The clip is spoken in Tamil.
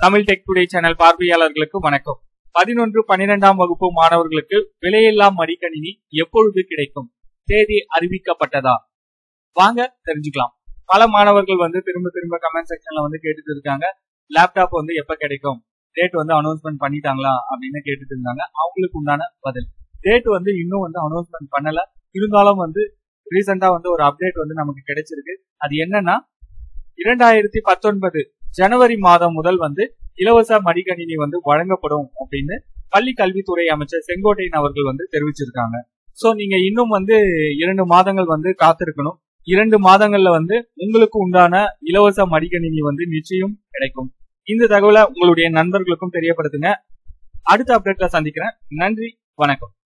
தமிழ் டெக் டுடே சேனல் பார்வையாளர்களுக்கு வணக்கம் பதினொன்று பன்னிரெண்டாம் வகுப்பு மாணவர்களுக்கு விலையில்லா மடிக்கணினி எப்பொழுது கிடைக்கும் தேதி அறிவிக்கப்பட்டதா வாங்க தெரிஞ்சுக்கலாம் பல மாணவர்கள் வந்து திரும்ப திரும்ப கமெண்ட் செக்ஷன்ல வந்து கேட்டுட்டு இருக்காங்க லேப்டாப் வந்து எப்ப கிடைக்கும் டேட் வந்து அனௌன்ஸ்மெண்ட் பண்ணிட்டாங்களா அப்படின்னு கேட்டுட்டு இருந்தாங்க அவங்களுக்கு உண்டான பதில் டேட் வந்து இன்னும் வந்து அனௌன்ஸ்மெண்ட் பண்ணல இருந்தாலும் வந்து ரீசெண்டா வந்து ஒரு அப்டேட் வந்து நமக்கு கிடைச்சிருக்கு அது என்னன்னா இரண்டாயிரத்தி பத்தொன்பது ஜனவரி மாதம் முதல் வந்து இலவச மடிக்கணினி வந்து வழங்கப்படும் அப்படின்னு பள்ளி கல்வித்துறை அமைச்சர் செங்கோட்டையன் அவர்கள் வந்து தெரிவிச்சிருக்காங்க சோ நீங்க இன்னும் வந்து இரண்டு மாதங்கள் வந்து காத்திருக்கணும் இரண்டு மாதங்கள்ல வந்து உங்களுக்கு உண்டான இலவச மடிக்கணினி வந்து நிச்சயம் கிடைக்கும் இந்த தகவலை உங்களுடைய நண்பர்களுக்கும் தெரியப்படுத்துங்க அடுத்த அப்டேட்ல சந்திக்கிறேன் நன்றி வணக்கம்